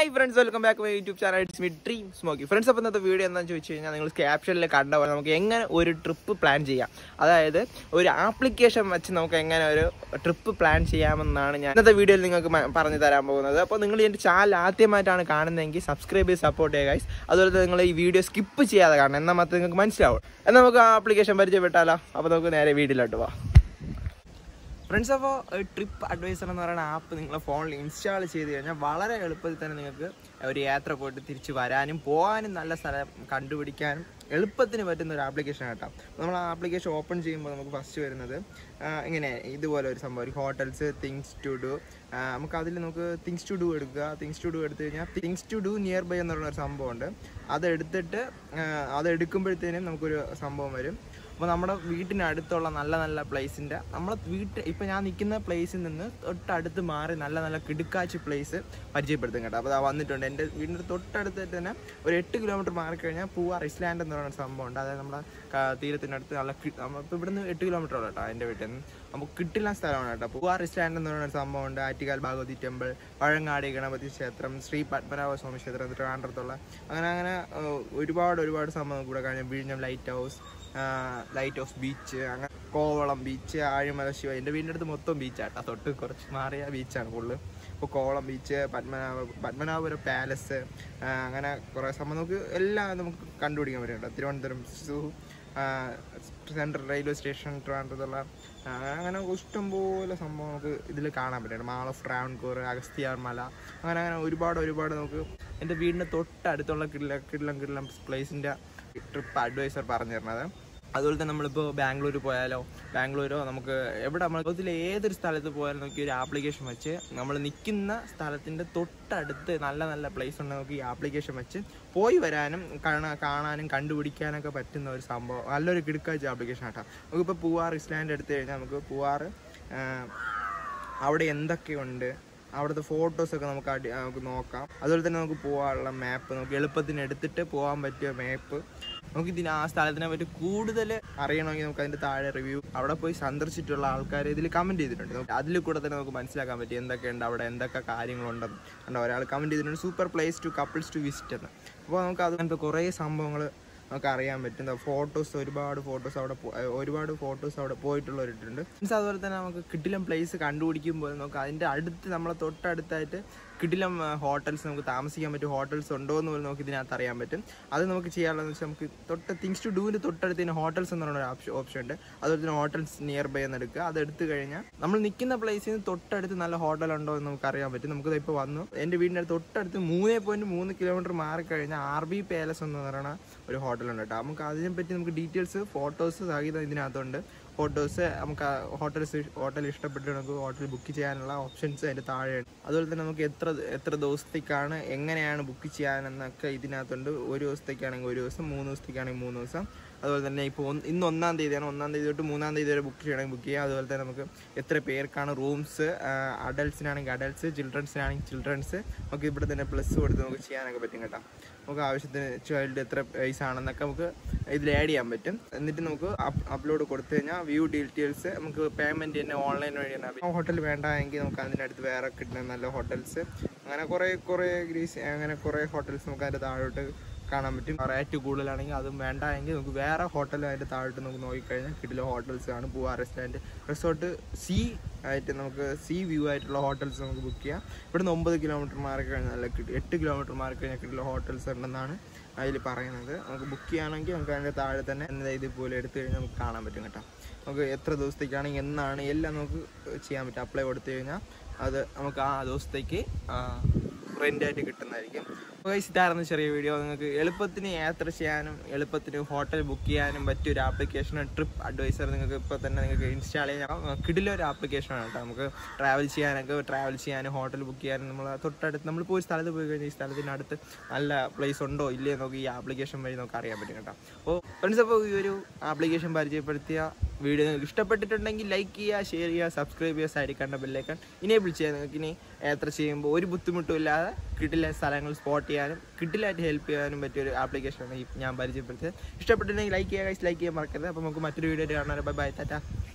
hi friends welcome back my YouTube channel it's me dream smoky friends അപ്പോൾ ഇന്നത്തെ video എന്താണെന്ന് ചോദിച്ചു കഴിഞ്ഞാൽ നിങ്ങൾ ക്യാപ്ഷനിൽ കണ്ട പോലെ നമുക്ക് എങ്ങനെ ഒരു ട്രിപ്പ് പ്ലാൻ ചെയ്യാം അതായത് ഒരു ആപ്ലിക്കേഷൻ വെച്ച് നമുക്ക് എങ്ങനെ ഒരു ട്രിപ്പ് പ്ലാൻ ചെയ്യാമെന്നാണ് ഞാൻ ഇന്നത്തെ വീഡിയോയിൽ നിങ്ങൾക്ക് മ- പറഞ്ഞു തരാൻ പോകുന്നത് അപ്പോൾ നിങ്ങൾ എൻ്റെ ചാനൽ ആദ്യമായിട്ടാണ് കാണുന്നതെങ്കിൽ സബ്സ്ക്രൈബ് ചെയ്ത് സപ്പോർട്ട് ചെയ്യുക ഗൈസ് അതുപോലെ തന്നെ നിങ്ങൾ ഈ വീഡിയോ സ്കിപ്പ് ചെയ്യാതെ കാണണം എന്നാൽ മാത്രമേ നിങ്ങൾക്ക് മനസ്സിലാവും എന്നാൽ നമുക്ക് ആ ആപ്ലിക്കേഷൻ പരിചയപ്പെട്ടാലോ അപ്പോൾ നമുക്ക് നേരെ വീഡിയോയിലോട്ട് പോവാം ഫ്രണ്ട്സ് അപ്പോൾ ട്രിപ്പ് അഡ്വൈസർ എന്ന് പറയുന്ന ആപ്പ് നിങ്ങളെ ഫോണിൽ ഇൻസ്റ്റാൾ ചെയ്ത് കഴിഞ്ഞാൽ വളരെ എളുപ്പത്തിൽ തന്നെ നിങ്ങൾക്ക് ഒരു യാത്ര പോയിട്ട് തിരിച്ച് വരാനും പോകാനും നല്ല സ്ഥലം കണ്ടുപിടിക്കാനും എളുപ്പത്തിന് പറ്റുന്ന ഒരു ആപ്ലിക്കേഷൻ കേട്ടോ നമ്മൾ ആ ആപ്ലിക്കേഷൻ ഓപ്പൺ ചെയ്യുമ്പോൾ നമുക്ക് ഫസ്റ്റ് വരുന്നത് ആ, ഇങ്ങനെ ഇതുപോലെ ഒരു സംഭവം ഒരു ഹോട്ടൽസ് തിങ്സ് ടു ഡു നമുക്ക് അതിൽ നമുക്ക് തിങ്സ് ടു ഡു എടുക്കുക തിങ്സ് ടു ഡു എടുത്തു കഴിഞ്ഞാൽ things to do nearby എന്ന് പറയുന്ന ഒരു സംഭവമുണ്ട് അതെടുത്തിട്ട് ആ, അതെടുക്കുമ്പോഴത്തേനും നമുക്കൊരു സംഭവം വരും അപ്പോൾ നമ്മുടെ വീട്ടിനടുത്തുള്ള നല്ല നല്ല പ്ലേസിൻ്റെ നമ്മളെ വീട്ടിൽ ഇപ്പോൾ ഞാൻ നിൽക്കുന്ന പ്ലേസിൽ നിന്ന് തൊട്ടടുത്ത് മാറി നല്ല നല്ല കിടുക്കാച്ചി പ്ലേസ് പരിചയപ്പെടുത്തും കേട്ടോ അപ്പോൾ അത് വന്നിട്ടുണ്ട് എൻ്റെ വീടിൻ്റെ തൊട്ടടുത്ത് തന്നെ ഒരു എട്ട് കിലോമീറ്റർ മാറിക്കഴിഞ്ഞാൽ പൂവാർ ഇസ്ലാൻഡ് എന്ന് പറയുന്ന സംഭവം ഉണ്ട് അതായത് നമ്മുടെ ക- തീരത്തിനടുത്ത് നല്ല കി- നമ്മളിപ്പോൾ ഇവിടുന്ന് എട്ട് കിലോമീറ്റർ ഉള്ളൂ കേട്ടോ എൻ്റെ വീട്ടിൽ നിന്ന് അപ്പോൾ കിട്ടില്ല സ്ഥലമാണ് കേട്ടോ പൂവാർ ഇസ്ലാൻഡ് എന്ന് പറയുന്ന ഒരു സംഭവം ഉണ്ട് ആറ്റുകാൽ ഭഗവതി ടെമ്പിൾ പഴങ്ങാടി ഗണപതി ക്ഷേത്രം ശ്രീ പത്മനാഭ സ്വാമി ക്ഷേത്രം ട്രിവാൻഡ്രത്തുള്ള അങ്ങനെ അങ്ങനെ ഏഹ്, ഒരുപാട് ഒരുപാട് സംഭവം നമുക്ക് ഇവിടെ കഴിഞ്ഞാൽ വിഴിഞ്ഞം lighthouse lighthouse beach അങ്ങനെ കോവളം ബീച്ച് ആഴിമല ശിവ എൻ്റെ വീടിൻ്റെ അടുത്ത് മൊത്തം ബീച്ചാട്ടോ തൊട്ട് കുറച്ച് മാറിയ ബീച്ചാണ് ഫുള്ള് ഇപ്പോൾ കോവളം ബീച്ച് പത്മനാഭ പത്മനാഭപുരം പാലസ് അങ്ങനെ കുറേ സംഭവം നമുക്ക് എല്ലാം നമുക്ക് കണ്ടുപിടിക്കാൻ പറ്റുന്നുണ്ട് Thiruvananthapuram zoo central railway station ട്രിവാൻഡ്രത്തുള്ള ആ, അങ്ങനെ ഇഷ്ടംപോലെ സംഭവം നമുക്ക് ഇതിൽ കാണാൻ പറ്റുന്നുണ്ട് മാൾ ഓഫ് ട്രാവൻകൂർ അഗസ്തിയാർ മല അങ്ങനെ അങ്ങനെ ഒരുപാട് ഒരുപാട് നമുക്ക് എൻ്റെ വീടിൻ്റെ തൊട്ടടുത്തുള്ള കിടില കിടിലം കിടിലം പ്ലേസിൻ്റെ ട്രിപ്പ് അഡ്വൈസർ പറഞ്ഞു തരുന്നത് അതുപോലെ തന്നെ നമ്മളിപ്പോൾ ബാംഗ്ലൂർ പോയാലോ ബാംഗ്ലൂരോ നമുക്ക് എവിടെ നമ്മൾ ലോകത്തിലെ ഏതൊരു സ്ഥലത്ത് പോയാലും നോക്കി ഒരു ആപ്ലിക്കേഷൻ വെച്ച് നമ്മൾ നിൽക്കുന്ന സ്ഥലത്തിൻ്റെ തൊട്ടടുത്ത് നല്ല നല്ല പ്ലേസ് ഉണ്ട് നമുക്ക് ഈ ആപ്ലിക്കേഷൻ വെച്ച് പോയി വരാനും കാണാ കാണാനും കണ്ടുപിടിക്കാനൊക്കെ പറ്റുന്ന ഒരു സംഭവം നല്ലൊരു കിടക്കാച്ച ആപ്ലിക്കേഷൻ ആട്ടോ നമുക്കിപ്പോൾ പൂവാർ ഇസ്ലാൻഡ് എടുത്തു കഴിഞ്ഞാൽ നമുക്ക് പൂവാർ അവിടെ എന്തൊക്കെയുണ്ട് അവിടുത്തെ ഫോട്ടോസൊക്കെ നമുക്ക് അടി നമുക്ക് നോക്കാം അതുപോലെ തന്നെ നമുക്ക് പോകാനുള്ള മാപ്പ് നമുക്ക് എളുപ്പത്തിന് എടുത്തിട്ട് പോകാൻ പറ്റിയ മാപ്പ് നമുക്ക് ഇതിന് ആ സ്ഥലത്തിനെ പറ്റി കൂടുതൽ അറിയണമെങ്കിൽ നമുക്ക് അതിൻ്റെ താഴെ റിവ്യൂ അവിടെ പോയി സന്ദർശിച്ചിട്ടുള്ള ആൾക്കാർ ഇതിൽ കമൻറ്റ് ചെയ്തിട്ടുണ്ട് നമുക്ക് അതിൽ കൂടെ തന്നെ നമുക്ക് മനസ്സിലാക്കാൻ പറ്റും എന്തൊക്കെയുണ്ട് അവിടെ എന്തൊക്കെ കാര്യങ്ങളുണ്ടെന്ന് കണ്ടോ ഒരാൾ കമൻറ്റ് ചെയ്തിട്ടുണ്ട് super place to couples to visit എന്ന് അപ്പോൾ നമുക്ക് അങ്ങനത്തെ കുറേ സംഭവങ്ങൾ നമുക്ക് അറിയാൻ പറ്റും ഫോട്ടോസ് ഒരുപാട് ഫോട്ടോസ് അവിടെ പോ- ഏർ ഒരുപാട് ഫോട്ടോസ് അവിടെ പോയിട്ടുള്ളവരിട്ടുണ്ട് മീൻസ് അതുപോലെ തന്നെ നമുക്ക് കിടിലം പ്ലേസ് കണ്ടുപിടിക്കുമ്പോൾ നമുക്ക് അതിൻ്റെ അടുത്ത് നമ്മളെ തൊട്ടടുത്തായിട്ട് കിടിലം ഹോട്ടൽസ് നമുക്ക് താമസിക്കാൻ പറ്റും ഹോട്ടൽസ് ഉണ്ടോ എന്ന് പോലും നമുക്ക് ഇതിനകത്ത് അറിയാൻ പറ്റും അത് നമുക്ക് ചെയ്യാനുള്ളതെന്ന് വെച്ചാൽ നമുക്ക് തൊട്ട് തിങ്സ് ടു ഡൂവിൻ്റെ തൊട്ടടുത്ത് തന്നെ ഹോട്ടൽസ് എന്ന് പറയുന്ന ഒരു ഓപ്ഷൻ ഓപ്ഷൻ ഉണ്ട് അതുപോലെ തന്നെ ഹോട്ടൽസ് നിയർ ബൈ എന്ന് എടുക്കുക അത് എടുത്തു കഴിഞ്ഞാൽ നമ്മൾ നിൽക്കുന്ന പ്ലേസിൽ നിന്ന് തൊട്ടടുത്ത് നല്ല ഹോട്ടൽ ഉണ്ടോ എന്ന് നമുക്ക് അറിയാൻ പറ്റും നമുക്ക് ഇപ്പോൾ വന്നു എൻ്റെ വീടിൻ്റെ അടുത്ത് തൊട്ടടുത്ത് മൂന്നേ പോയിന്റ് മൂന്ന് കിലോമീറ്റർ മാറിക്കഴിഞ്ഞാൽ ആർ ബി പാലസ് എന്ന് പറയുന്ന ഒരു ഹോട്ടലുണ്ട് കേട്ടോ നമുക്ക് അതിനെപ്പറ്റി നമുക്ക് ഡീറ്റെയിൽസ് ഫോട്ടോസ് സഹിതം ഇതിനകത്തുണ്ട് ഫോട്ടോസ് നമുക്ക് ഹോട്ടൽസ് ഹോട്ടൽ ഇഷ്ടപ്പെട്ട് നമുക്ക് ഹോട്ടൽ ബുക്ക് ചെയ്യാനുള്ള ഓപ്ഷൻസ് അതിൻ്റെ താഴെയുണ്ട് അതുപോലെ തന്നെ നമുക്ക് എത്ര എത്ര ദിവസത്തേക്കാണ് എങ്ങനെയാണ് ബുക്ക് ചെയ്യാനെന്നൊക്കെ ഇതിനകത്തുണ്ട് ഒരു ദിവസത്തേക്കാണെങ്കിൽ ഒരു ദിവസം മൂന്ന് ദിവസത്തേക്കാണെങ്കിൽ മൂന്ന് ദിവസം അതുപോലെ തന്നെ ഇപ്പോൾ ഒന്ന് ഇന്ന് ഒന്നാം തീയതിയാണ് ഒന്നാം തീയതി തൊട്ട് മൂന്നാം തീയതി വരെ ബുക്ക് ചെയ്യണമെങ്കിൽ ബുക്ക് ചെയ്യാം അതുപോലെ തന്നെ നമുക്ക് എത്ര പേർക്കാണ് റൂംസ് അഡൽട്സിനാണെങ്കിൽ അഡൽട്സ് ചിൽഡ്രൻസിനാണെങ്കിൽ ചിൽഡ്രൻസ് നമുക്ക് ഇവിടെ തന്നെ പ്ലസ് കൊടുത്ത് നമുക്ക് ചെയ്യാനൊക്കെ പറ്റും കേട്ടോ നമുക്ക് ആവശ്യത്തിന് ചൈൽഡ് എത്ര പൈസ ആണെന്നൊക്കെ നമുക്ക് ഇതിൽ ആഡ് ചെയ്യാൻ പറ്റും എന്നിട്ട് നമുക്ക് അപ്ലോഡ് കൊടുത്തു കഴിഞ്ഞാൽ വ്യൂ ഡീറ്റെയിൽസ് നമുക്ക് പേയ്മെൻറ്റ് തന്നെ ഓൺലൈൻ വഴി തന്നെ ഹോട്ടൽ വേണ്ട എങ്കിൽ നമുക്ക് അതിനടുത്ത് വേറെ കിട്ടുന്ന നല്ല ഹോട്ടൽസ് അങ്ങനെ കുറേ കുറേ ഗ്രീസ് അങ്ങനെ കുറേ ഹോട്ടൽസ് നമുക്ക് അതിൻ്റെ താഴോട്ട് കാണാൻ പറ്റും റേറ്റ് കൂടുതലാണെങ്കിൽ അതും വേണ്ട എങ്കിൽ നമുക്ക് വേറെ ഹോട്ടൽ അതിൻ്റെ താഴോട്ട് നമുക്ക് നോക്കിക്കഴിഞ്ഞാൽ കിട്ടില്ല ഹോട്ടൽസ് ആണ് പൂവാർ റെസ്റ്റോറൻറ്റ് റിസോർട്ട് സി ആയിട്ട് നമുക്ക് സി വ്യൂ ആയിട്ടുള്ള ഹോട്ടൽസ് നമുക്ക് ബുക്ക് ചെയ്യാം ഇവിടുന്ന് ഒമ്പത് കിലോമീറ്റർ മാറി കഴിഞ്ഞാൽ നല്ല കിട്ടി എട്ട് കിലോമീറ്റർ മാറി കഴിഞ്ഞാൽ കിട്ടില്ല ഹോട്ടൽസ് ഉണ്ടെന്നാണ് അതിൽ പറയുന്നത് നമുക്ക് ബുക്ക് ചെയ്യുകയാണെങ്കിൽ നമുക്ക് അതിൻ്റെ താഴെ തന്നെ എന്താ ഇതുപോലെ എടുത്തു കഴിഞ്ഞാൽ നമുക്ക് കാണാൻ പറ്റും കേട്ടോ നമുക്ക് എത്ര ദിവസത്തേക്കാണെങ്കിൽ എന്നാണ് എല്ലാം നമുക്ക് ചെയ്യാൻ പറ്റും അപ്ലൈ കൊടുത്തു കഴിഞ്ഞാൽ അത് നമുക്ക് ആ ദിവസത്തേക്ക് റെൻ്റ് ആയിട്ട് കിട്ടുന്നതായിരിക്കും ഗൈസ് ഇതായിരുന്നു ചെറിയ വീഡിയോ നിങ്ങൾക്ക് എളുപ്പത്തിന് യാത്ര ചെയ്യാനും എളുപ്പത്തിന് ഹോട്ടൽ ബുക്ക് ചെയ്യാനും പറ്റിയ ഒരു ആപ്ലിക്കേഷൻ ട്രിപ്പ് അഡ്വൈസർ നിങ്ങൾക്ക് ഇപ്പോൾ തന്നെ നിങ്ങൾക്ക് ഇൻസ്റ്റാൾ ചെയ്യാം കിടില ഒരു ആപ്ലിക്കേഷനാണ് കേട്ടോ നമുക്ക് ട്രാവൽ ചെയ്യാനൊക്കെ ട്രാവൽ ചെയ്യാനും ഹോട്ടൽ ബുക്ക് ചെയ്യാനും നമ്മൾ തൊട്ടടുത്ത് നമ്മളിപ്പോൾ ഒരു സ്ഥലത്ത് പോയി കഴിഞ്ഞാൽ ഈ സ്ഥലത്തിനടുത്ത് നല്ല പ്ലേസ് ഉണ്ടോ ഇല്ലയോ നമുക്ക് ഈ ആപ്ലിക്കേഷൻ വഴി നമുക്ക് അറിയാൻ പറ്റും കേട്ടോ അപ്പോൾ ഫ്രണ്ട്സ് അപ്പോൾ ഈ ഒരു ആപ്ലിക്കേഷൻ പരിചയപ്പെടുത്തിയ വീഡിയോ നിങ്ങൾക്ക് ഇഷ്ടപ്പെട്ടിട്ടുണ്ടെങ്കിൽ ലൈക്ക് ചെയ്യുക ഷെയർ ചെയ്യുക സബ്സ്ക്രൈബ് ചെയ്യുക സൈഡിൽ കണ്ട ബെല്ലേക്കൺ ഇനേബിൾ ചെയ്യുക നിങ്ങൾക്ക് ഇനി യാത്ര ചെയ്യുമ്പോൾ ഒരു ബുദ്ധിമുട്ടും ഇല്ലാതെ കിട്ടില്ല സ്ഥലങ്ങൾ സ്പോട്ട് ചെയ്യാനും കിട്ടില്ലായിട്ട് ഹെൽപ്പ് ചെയ്യാനും പറ്റിയ ഒരു ആപ്ലിക്കേഷനാണ് ഈ ഞാൻ പരിചയപ്പെടുത്തിയത് ഇഷ്ടപ്പെട്ടിട്ടുണ്ടെങ്കിൽ ലൈക്ക് ചെയ്യുക ലൈക്ക് ചെയ്യാൻ മറക്കരുത് അപ്പോൾ നമുക്ക് മറ്റൊരു വീഡിയോ കാണാൻ ബൈ ബൈ ടാറ്റ